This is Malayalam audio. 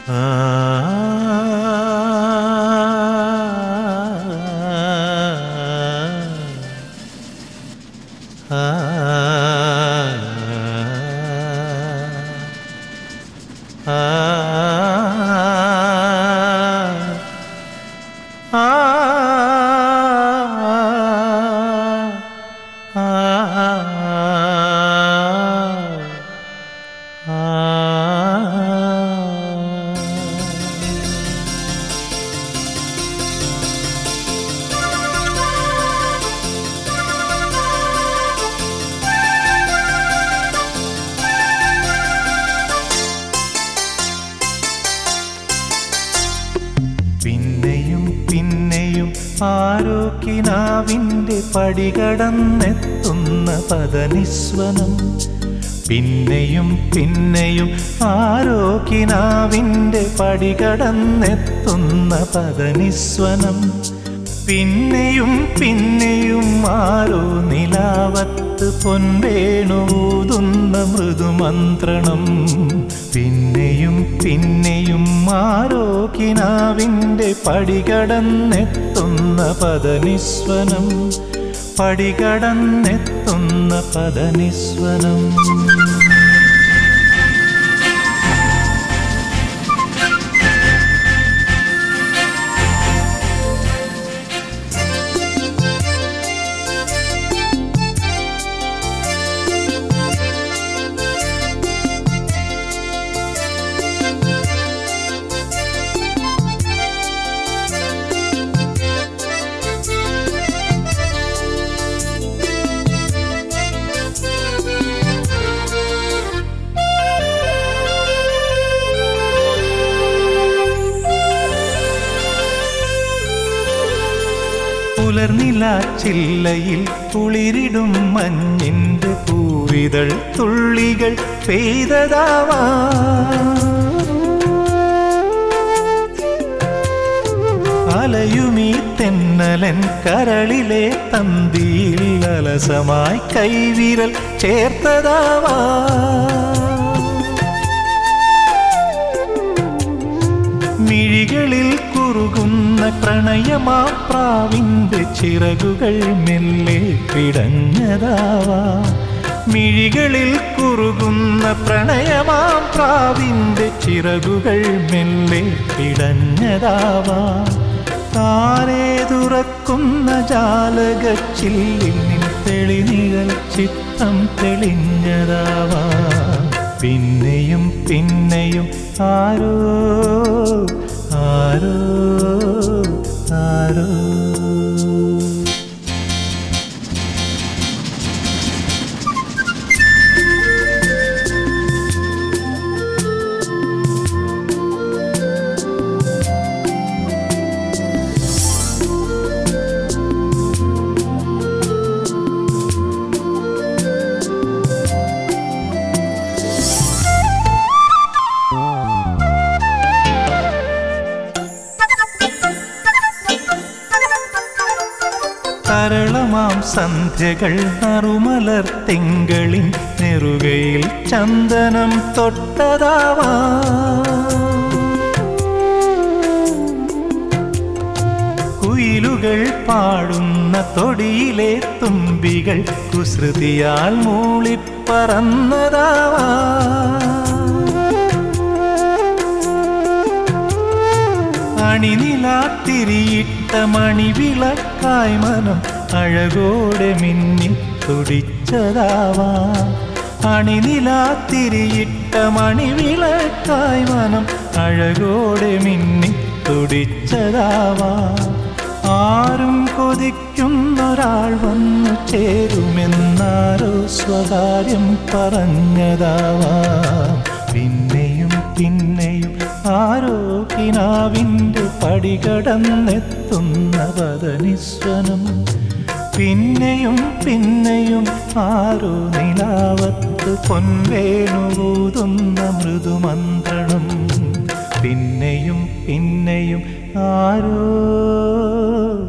പിന്നെയും പിന്നെയും ആരോക്കിനാവിൻ്റെ പടികടന്നെത്തുന്ന പദനിസ്വനം പിന്നെയും പിന്നെയും ആരോക്കിനാവിൻ്റെ പടികടന്നെത്തുന്ന പദനിസ്വനം പിന്നെയും പിന്നെയും ആരോ നിലാവത്ത് പൊൻവേണൂതുന്ന മൃദുമന്ത്രണം പിന്നെയും പിന്നെയും ആരോ കിനാവിൻ്റെ പടികടന്നെത്തുന്ന പദനിസ്വനം പടികടന്നെത്തുന്ന പദനിസ്വനം പുലർനില ചില്ലയിൽ കുളിരിടും മഞ്ഞിൻ്റെ പൂവിതൾ തുള്ളികൾ പെയ്തതാവാ അലയുമീ തെന്നലൻ കരളിലെ തന്തിയിൽ അലസമായി കൈവിരൽ ചേർത്തതാവാ മിഴികളിൽ കുറുകുന്ന പ്രണയമാ പ്രാവിൻ്റെ ചിറകുകൾ മെല്ലെ പിടഞ്ഞതാവാ മിഴികളിൽ കുറുകുന്ന പ്രണയമാ പ്രാവിൻ്റെ ചിറകുകൾ മെല്ലെ പിടഞ്ഞതാവാ താരേ തുറക്കുന്ന ജാലകച്ചില്ലിൽ നിൻ തെളിനിഴൽ ചിത്തം തെളിഞ്ഞതാവാ പിന്നെയും പിന്നെയും ആരോ ആരോ ആരോ തരളമാം സന്ധ്യകൾ നറുമലർ തിങ്കളിൻ നെറുകയിൽ ചന്ദനം തൊട്ടതാവാ കുയിലുകൾ പാടുന്ന തൊടിയിലെ തുമ്പികൾ കുസൃതിയാൽ മൂളിപ്പറന്നതാവാ അണിനിലാത്തിരിയിട്ട മണിവിളക്കായി മനം അഴകോടെ മിന്നി തുടിച്ചതാവാ അണിനിലാത്തിരിയിട്ട മണിവിളക്കായി മനം അഴകോടെ മിന്നി തുടിച്ചതാവാ ആരും കൊതിക്കുന്നൊരാൾ വന്നു ചേരുമെന്നാരോ സ്വകാര്യം പറഞ്ഞതാവാ പിന്നെയും പിന്നെയും ആരോ കിനാവിൻ്റെ പടികടന്നെത്തുന്ന പദനിസ്വനം പിന്നെയും പിന്നെയും ആരോ നിലാവത്ത് പൊൻവേണുകൂതുന്ന മൃദുമന്ത്രണം പിന്നെയും പിന്നെയും ആരോ